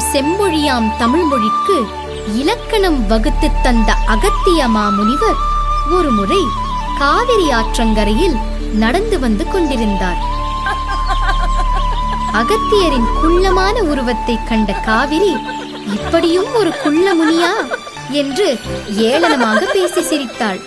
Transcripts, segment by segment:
செம்மொழியாம் தமிழ்மொழிக்கு இலக்கணம் வகுத்துத் தந்த அகத்திய மாமுனிவர் ஒருமுறை காவிரி ஆற்றங்கரையில் நடந்து வந்து கொண்டிருந்தார் அகத்தியரின் குள்ளமான உருவத்தைக் கண்ட காவிரி இப்படியும் ஒரு குள்ள முனியா என்று ஏளனமாக பேசி சிரித்தாள்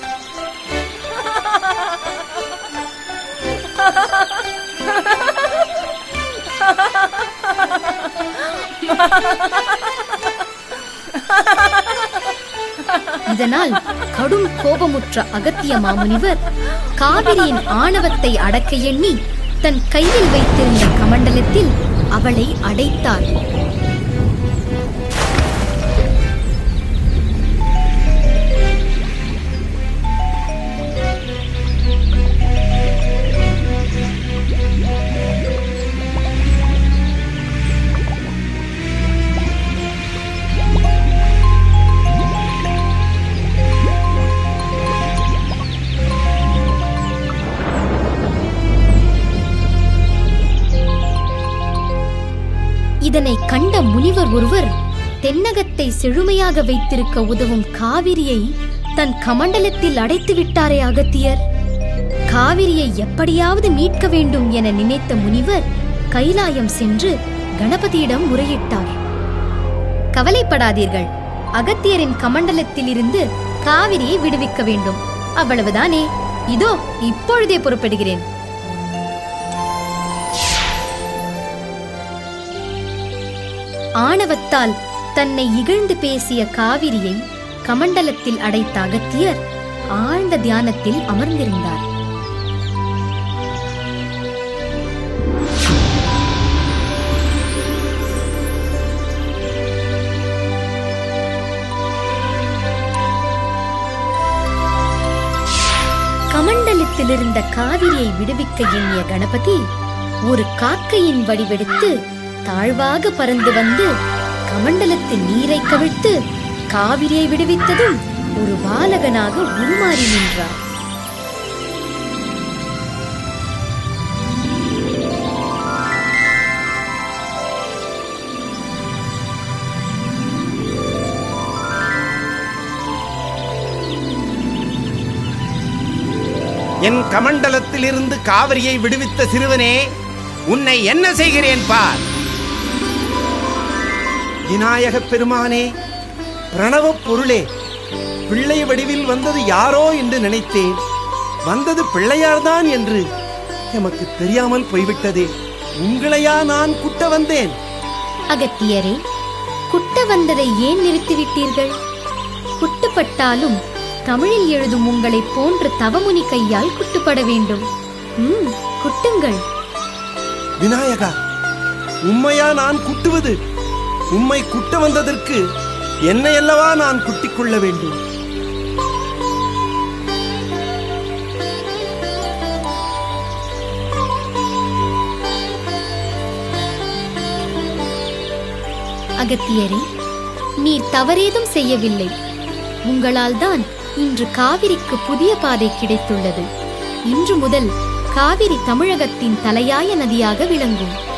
இதனால் கடும் கோபமுற்ற அகத்திய மாமுனிவர் காவிரியின் ஆணவத்தை அடக்க எண்ணி தன் கையில் வைத்திருந்த கமண்டலத்தில் அவளை அடைத்தார் இதனை கண்ட முனிவர் ஒருவர் தென்னகத்தை செழுமையாக வைத்திருக்க உதவும் காவிரியை தன் கமண்டலத்தில் அடைத்து விட்டாரே அகத்தியர் காவிரியை எப்படியாவது மீட்க வேண்டும் என நினைத்த முனிவர் கைலாயம் சென்று கணபதியிடம் முறையிட்டார் கவலைப்படாதீர்கள் அகத்தியரின் கமண்டலத்தில் இருந்து காவிரியை விடுவிக்க வேண்டும் அவ்வளவுதானே இதோ இப்பொழுதே புறப்படுகிறேன் ஆணவத்தால் தன்னை இகழ்ந்து பேசிய காவிரியை கமண்டலத்தில் அடைத்த அகத்தியர் ஆழ்ந்த தியானத்தில் அமர்ந்திருந்தார் கமண்டலத்தில் இருந்த காவிரியை விடுவிக்க எண்ணிய கணபதி ஒரு காக்கையின் வடிவெடுத்து தாழ்வாக பறந்து வந்து கமண்டலத்தில் நீரை கவிழ்த்து காவிரியை விடுவித்ததும் ஒரு பாலகனாக உருமாறி நின்றார் என் கமண்டலத்திலிருந்து காவிரியை விடுவித்த சிறுவனே உன்னை என்ன செய்கிறேன் பார் விநாயகப் பெருமானே பிரணவப் பொருளே பிள்ளை வடிவில் வந்தது யாரோ என்று நினைத்தேன் வந்தது பிள்ளையார்தான் என்று எமக்கு தெரியாமல் போய்விட்டதே உங்களையா நான் குட்ட வந்தேன் அகத்தியரே குட்ட வந்ததை ஏன் நிறுத்திவிட்டீர்கள் குட்டுப்பட்டாலும் தமிழில் எழுதும் உங்களைப் போன்ற தவமுனி கையால் குட்டுப்பட வேண்டும் ம் குட்டுங்கள் விநாயகா உம்மையா நான் குட்டுவது உம்மை குட்ட வந்ததற்கு என்னை அல்லவா நான் குட்டிக் கொள்ள வேண்டும் அகத்தியரே நீர் தவறேதும் செய்யவில்லை உங்களால் தான் இன்று காவிரிக்கு புதிய பாதை கிடைத்துள்ளது இன்று முதல் காவிரி தமிழகத்தின் தலையாய நதியாக விளங்கும்